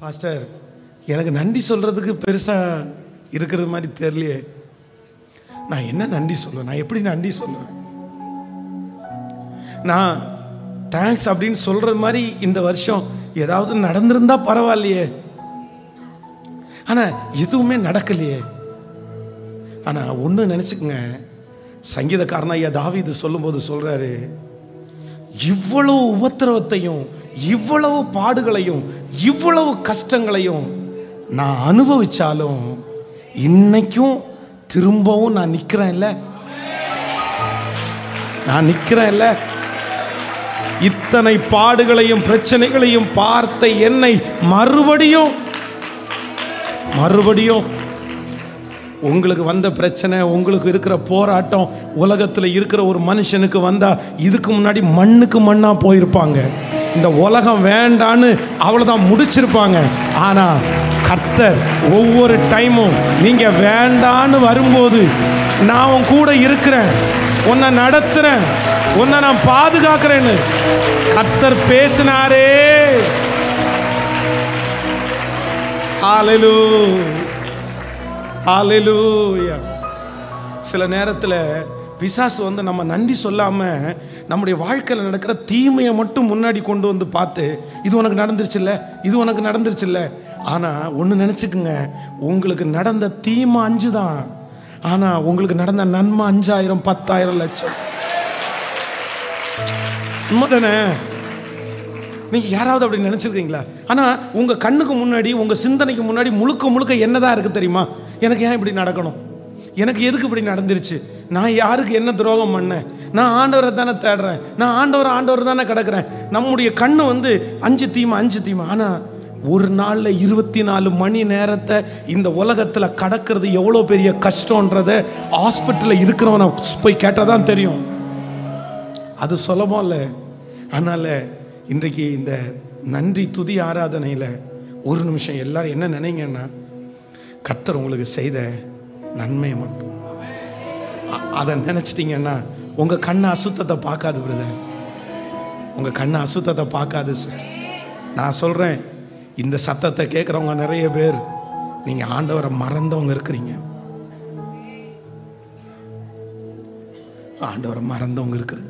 Pastor எனக்கு நன்றி சொல்றதுக்கு பெருசா இருக்கிறது மாதிரி தெரியலையே நான் என்ன நன்றி சொல்லுவேன் நான் எப்படி நன்றி சொல்லுவேன் நான் தேங்க்ஸ் அப்படின்னு சொல்றது மாதிரி இந்த வருஷம் ஏதாவது நடந்திருந்தா பரவாயில்லையே ஆனா எதுவுமே நடக்கலையே ஆனா ஒண்ணு நினைச்சுக்கங்க சங்கீதக்காரன் ஐயா தாவீது சொல்லும்போது சொல்றாரு இவ்வளவு உபத்திரவத்தையும் இவ்வளவு பாடுகளையும் இவ்வளவு கஷ்டங்களையும் நான் அனுபவிச்சாலும் இன்னைக்கும் திரும்பவும் நான் நிக்கிறேன்ல நான் நிக்கிறேன்ல இத்தனை பாடுகளையும் பிரச்சனைகளையும் பார்த்த என்னை மறுபடியும் மறுபடியும் உங்களுக்கு வந்த பிரச்சனை உங்களுக்கு இருக்கிற போராட்டம் உலகத்தில் இருக்கிற ஒரு மனுஷனுக்கு வந்தா இதுக்கு முன்னாடி மண்ணுக்கு மண்ணா போயிருப்பாங்க இந்த உலகம் வேண்டான்னு அவ்வளோதான் முடிச்சிருப்பாங்க ஆனா கர்த்தர் ஒவ்வொரு டைமும் நீங்க வேண்டான்னு வரும்போது நான் உன் கூட இருக்கிறேன் உன்னை நடத்துறேன் உன்னை நான் பாதுகாக்கிறேன்னு கர்த்தர் பேசினாரே ஹalleluya ஹalleluya சில நேரத்தில் பிசாசு வந்து நம்ம நன்றி சொல்லாம நம்முடைய வாழ்க்கையில் நடக்கிற தீமையை மட்டும் முன்னாடி கொண்டு வந்து பார்த்து இது உனக்கு நடந்துருச்சுல்ல இது உனக்கு நடந்துருச்சுல்ல ஆனா ஒன்று நினச்சிக்குங்க உங்களுக்கு நடந்த தீமை அஞ்சு தான் ஆனா உங்களுக்கு நடந்த நன்மை அஞ்சாயிரம் பத்தாயிரம் லட்சம் உண்மைதானே நீங்க யாராவது அப்படி நினைச்சிருக்கீங்களா ஆனா உங்க கண்ணுக்கு முன்னாடி உங்க சிந்தனைக்கு முன்னாடி முழுக்க முழுக்க என்னதான் இருக்கு தெரியுமா எனக்கு ஏன் இப்படி நடக்கணும் எனக்கு எதுக்கு இப்படி நடந்துருச்சு நான் யாருக்கு என்ன துரோகம் பண்ணேன் நான் ஆண்டவரை தானே தேடுறேன் நான் ஆண்டவர் ஆண்டவர் தானே கிடக்குறேன் நம்முடைய கண்ணு வந்து அஞ்சு தீமை அஞ்சு தீமை ஆனா ஒரு நாள்ல இருபத்தி நாலு மணி நேரத்தை இந்த உலகத்துல கடக்கிறது எவ்வளோ பெரிய கஷ்டன்றத ஹாஸ்பிட்டலில் இருக்கிறவனை போய் கேட்டால் தான் தெரியும் அது சுலபம் இல்லை அதனால் இன்றைக்கு இந்த நன்றி துதி ஆராதனையில் ஒரு நிமிஷம் எல்லாரும் என்ன நினைங்கன்னா கர்த்தர் உங்களுக்கு செய்த நன்மையை மட்டும் அ- அதை நினச்சிட்டிங்கன்னா உங்கள் கண்ணை அசுத்தத்தை பார்க்காது பிரதர் உங்கள் கண்ணை அசுத்தத்தை பார்க்காது சிஸ்டர் நான் சொல்கிறேன் இந்த சத்தத்தை கேட்குறவங்க நிறைய பேர் நீங்கள் ஆண்டவரை மறந்தவங்க இருக்கிறீங்க ஆண்டவரை மறந்தவங்க இருக்கிறீங்க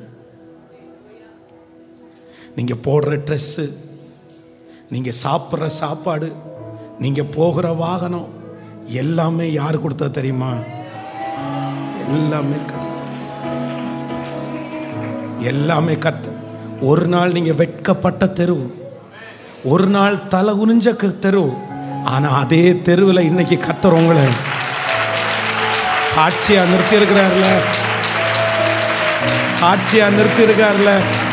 நீங்கள் போடுற ட்ரெஸ்ஸு நீங்கள் சாப்பிட்ற சாப்பாடு நீங்கள் போகிற வாகனம் எல்லாமே யார் கொடுத்தா தெரியுமா எல்லாமே கர்த்தர். எல்லாமே கர்த்தர் ஒரு நாள் நீங்கள் வெட்கப்பட்ட தெரு ஒரு நாள் தலை குனிஞ்ச க- தெரு ஆனால் அதே தெருவில் இன்னைக்கு கர்த்தர் உங்களை சாட்சியா நிறுத்தி இருக்கிறார்ல சாட்சியா நிறுத்தி இருக்கார்ல